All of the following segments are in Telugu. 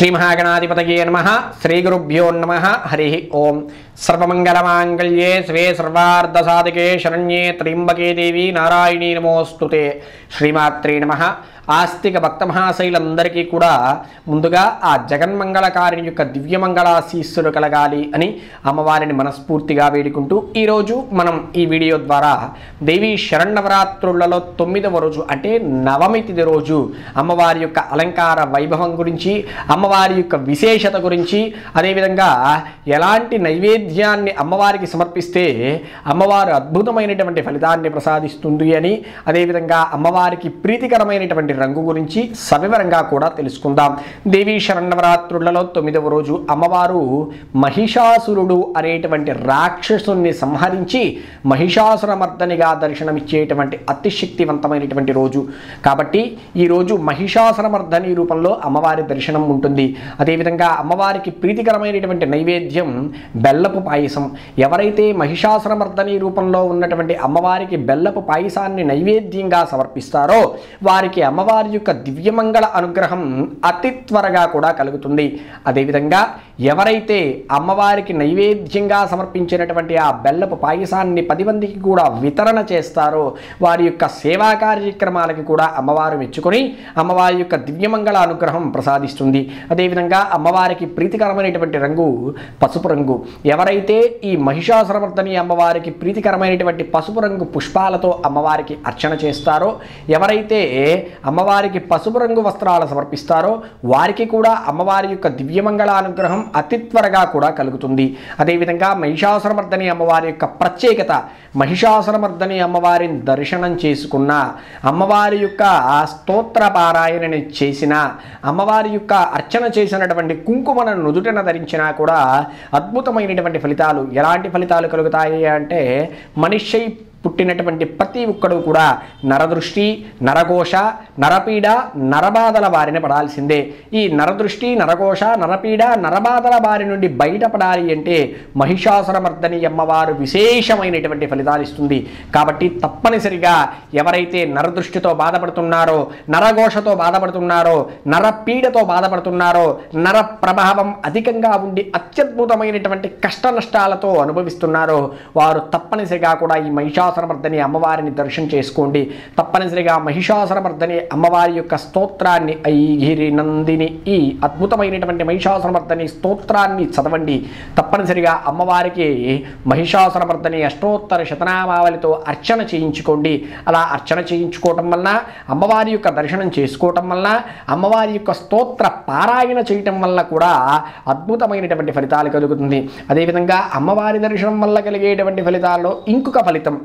శ్రీ మహాగణాధిపతయే నమ శ్రీ గురుభ్యో నమ హరి ఓం సర్వమంగళమాంగళ్యే స్వే సర్వార్ధసాధికే శరణ్యే త్ర్యంబకే దేవి నారాయణీ నమోస్తుతే శ్రీమాత్రే నమ ఆస్తిక భక్త మహాశైలందరికీ కూడా ముందుగా ఆ జగన్మంగళకారిణి యొక్క దివ్యమంగళాశీస్సులు కలగాలి అని అమ్మవారిని మనస్ఫూర్తిగా వేడుకుంటూ ఈరోజు మనం ఈ వీడియో ద్వారా దేవి శరణవరాత్రులలో తొమ్మిదవ రోజు అంటే నవమి తిథి రోజు అమ్మవారి యొక్క అలంకార వైభవం గురించి అమ్మవారి యొక్క విశేషత గురించి అదేవిధంగా ఎలాంటి నైవేద్యాన్ని అమ్మవారికి సమర్పిస్తే అమ్మవారు అద్భుతమైనటువంటి ఫలితాన్ని ప్రసాదిస్తుంది అని అదేవిధంగా అమ్మవారికి ప్రీతికరమైనటువంటి రంగు గురించి సవివరంగా కూడా తెలుసుకుందాం దేవీ శరణవరాత్రులలో తొమ్మిదవ రోజు అమ్మవారు మహిషాసురుడు అనేటువంటి రాక్షసుని సంహరించి మహిషాసురమర్దనిగా దర్శనమిచ్చేటువంటి అతి శక్తివంతమైనటువంటి రోజు కాబట్టి ఈ రోజు మహిషాసురమర్దని రూపంలో అమ్మవారి దర్శనం ఉంటుంది అదేవిధంగా అమ్మవారికి ప్రీతికరమైనటువంటి నైవేద్యం బెల్లపు పాయసం ఎవరైతే మహిషాసురమర్దని రూపంలో ఉన్నటువంటి అమ్మవారికి బెల్లపు పాయసాన్ని నైవేద్యంగా సమర్పిస్తారో వారికి అమ్మవారి యొక్క దివ్యమంగళ అనుగ్రహం అతి త్వరగా కూడా కలుగుతుంది అదేవిధంగా ఎవరైతే అమ్మవారికి నైవేద్యంగా సమర్పించినటువంటి ఆ బెల్లపు పాయసాన్ని పది మందికి కూడా వితరణ చేస్తారో వారి యొక్క సేవా కార్యక్రమాలకి కూడా అమ్మవారు మెచ్చుకొని అమ్మవారి యొక్క దివ్యమంగళ అనుగ్రహం ప్రసాదిస్తుంది అదేవిధంగా అమ్మవారికి ప్రీతికరమైనటువంటి రంగు పసుపు రంగు ఎవరైతే ఈ మహిషాసురమర్దని అమ్మవారికి ప్రీతికరమైనటువంటి పసుపు రంగు పుష్పాలతో అమ్మవారికి అర్చన చేస్తారో ఎవరైతే అమ్మవారికి పసుపు రంగు వస్త్రాలు సమర్పిస్తారో వారికి కూడా అమ్మవారి యొక్క దివ్యమంగళ అనుగ్రహం అతి త్వరగా కూడా కలుగుతుంది అదేవిధంగా మహిషాసురమర్దని అమ్మవారి యొక్క ప్రత్యేకత మహిషాసురమర్దని అమ్మవారిని దర్శనం చేసుకున్న అమ్మవారి యొక్క స్తోత్ర పారాయణని చేసిన అమ్మవారి యొక్క అర్చన చేసినటువంటి కుంకుమను నుదుటన ధరించినా కూడా అద్భుతమైనటువంటి ఫలితాలు ఎలాంటి ఫలితాలు కలుగుతాయి అంటే మనిషి పుట్టినటువంటి ప్రతి ఒక్కడు కూడా నరదృష్టి నరఘోష నరపీడ నరబాధల బారిన పడాల్సిందే ఈ నరదృష్టి నరఘోష నరపీడ నరబాధల బారి నుండి బయటపడాలి అంటే మహిషాసురమర్దని అమ్మవారు విశేషమైనటువంటి ఫలితాలు ఇస్తుంది కాబట్టి తప్పనిసరిగా ఎవరైతే నరదృష్టితో బాధపడుతున్నారో నరఘోషతో బాధపడుతున్నారో నరపీడతో బాధపడుతున్నారో నర ప్రభావం అధికంగా ఉండి అత్యద్భుతమైనటువంటి కష్ట నష్టాలతో అనుభవిస్తున్నారో వారు తప్పనిసరిగా కూడా ఈ మహిషాసురమర్దని అమ్మవారిని దర్శనం చేసుకోండి తప్పనిసరిగా మహిషాసురమర్దని అమ్మవారి యొక్క స్తోత్రాన్ని ఐగిరి నందిని ఈ అద్భుతమైనటువంటి మహిషాసురమర్దని స్తోత్రాన్ని చదవండి తప్పనిసరిగా అమ్మవారికి మహిషాసురమర్దని అష్టోత్తర శతనామావళితో అర్చన చేయించుకోండి అలా అర్చన చేయించుకోవటం వలన అమ్మవారి యొక్క దర్శనం చేసుకోవటం వలన అమ్మవారి యొక్క స్తోత్ర పారాయణ చేయటం వల్ల కూడా అద్భుతమైనటువంటి ఫలితాలు కలుగుతుంది అదేవిధంగా అమ్మవారి దర్శనం వల్ల కలిగేటువంటి ఫలితాల్లో ఇంకొక ఫలితం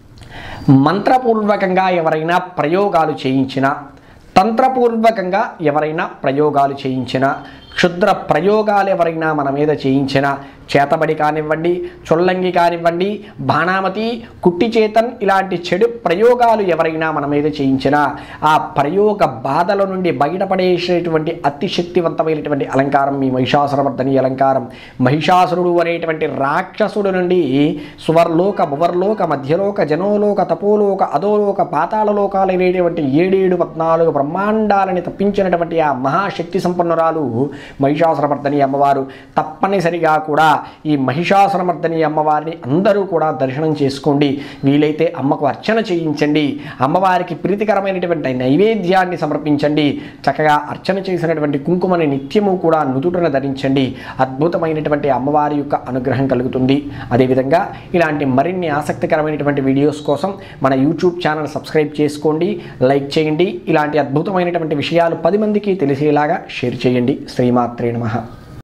మంత్రపూర్వకంగా ఎవరైనా ప్రయోగాలు చేయించినా తంత్రపూర్వకంగా ఎవరైనా ప్రయోగాలు చేయించినా క్షుద్ర ప్రయోగాలు ఎవరైనా మన మీద చేయించినా చేతబడి కానివ్వండి చొల్లంగి కానివ్వండి బాణామతి కుట్టి చేతన్ ఇలాంటి చెడు ప్రయోగాలు ఎవరైనా మన మీద చేయించినా ఆ ప్రయోగ బాధల నుండి బయటపడేసేటువంటి అతి శక్తివంతమైనటువంటి అలంకారం ఈ మహిషాసురవర్ధని అలంకారం మహిషాసురుడు అనేటువంటి రాక్షసుడు నుండి సువర్లోక భువర్లోక మధ్యలోక జనోలోక తపోలోక అధోలోక పాతాళలోకాలైనటువంటి ఏడేడు పద్నాలుగు బ్రహ్మాండాలని తప్పించినటువంటి ఆ మహాశక్తి సంపన్నురాలు మహిషాసురమర్దని అమ్మవారు తప్పనిసరిగా కూడా ఈ మహిషాసురమర్దని అమ్మవారిని అందరూ కూడా దర్శనం చేసుకోండి వీలైతే అమ్మకు అర్చన చేయించండి అమ్మవారికి ప్రీతికరమైనటువంటి నైవేద్యాన్ని సమర్పించండి చక్కగా అర్చన చేసినటువంటి కుంకుమని నిత్యము కూడా నుదుటన ధరించండి అద్భుతమైనటువంటి అమ్మవారి యొక్క అనుగ్రహం కలుగుతుంది అదేవిధంగా ఇలాంటి మరిన్ని ఆసక్తికరమైనటువంటి వీడియోస్ కోసం మన యూట్యూబ్ ఛానల్ సబ్స్క్రైబ్ చేసుకోండి లైక్ చేయండి ఇలాంటి అద్భుతమైనటువంటి విషయాలు పది మందికి తెలిసేలాగా షేర్ చేయండి శ్రీమాత్రే నమః